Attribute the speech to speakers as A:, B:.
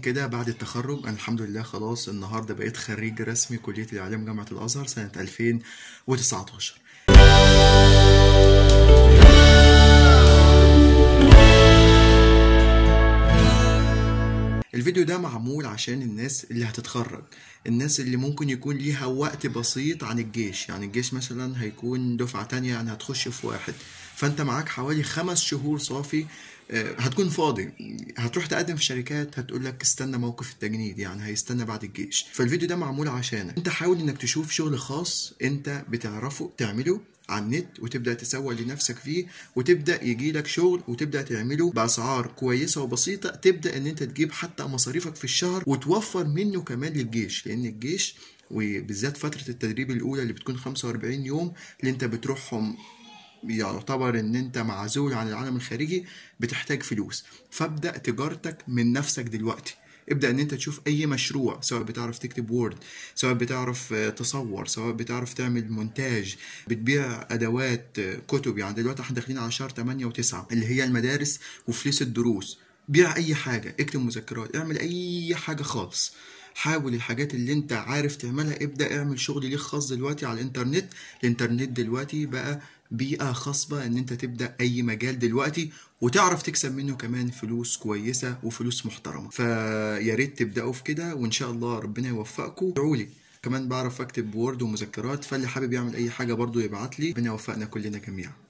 A: كده بعد التخرج انا الحمد لله خلاص النهارده بقيت خريج رسمي كليه الاعلام جامعه الازهر سنه 2019 الفيديو ده معمول عشان الناس اللي هتتخرج الناس اللي ممكن يكون ليها وقت بسيط عن الجيش يعني الجيش مثلا هيكون دفعة تانية يعني هتخش في واحد فانت معاك حوالي خمس شهور صافي آه، هتكون فاضي هتروح تقدم في شركات هتقول لك استنى موقف التجنيد يعني هيستنى بعد الجيش فالفيديو ده معمول عشانك انت حاول انك تشوف شغل خاص انت بتعرفه تعمله على النت وتبدا تسوق لنفسك فيه وتبدا يجي لك شغل وتبدا تعمله باسعار كويسه وبسيطه تبدا ان انت تجيب حتى مصاريفك في الشهر وتوفر منه كمان للجيش لان الجيش وبالذات فتره التدريب الاولى اللي بتكون 45 يوم اللي انت بتروحهم يعتبر ان انت معزول عن العالم الخارجي بتحتاج فلوس فابدا تجارتك من نفسك دلوقتي ابدا ان انت تشوف اي مشروع سواء بتعرف تكتب وورد سواء بتعرف آه، تصور سواء بتعرف تعمل مونتاج بتبيع ادوات آه، كتب يعني دلوقتي احنا داخلين على شهر 8 و9 اللي هي المدارس وفلوس الدروس بيع اي حاجه اكتب مذكرات اعمل اي حاجه خالص حاول الحاجات اللي انت عارف تعملها ابدا اعمل شغل ليك خاص دلوقتي على الانترنت الانترنت دلوقتي بقى بيئة خصبة ان انت تبدأ اي مجال دلوقتي وتعرف تكسب منه كمان فلوس كويسة وفلوس محترمة فيا ريت تبدأوا في كده وان شاء الله ربنا يوفقكم ادعوا لي كمان بعرف اكتب وورد ومذكرات فاللي حابب يعمل اي حاجة برضو يبعت لي ربنا يوفقنا كلنا جميعا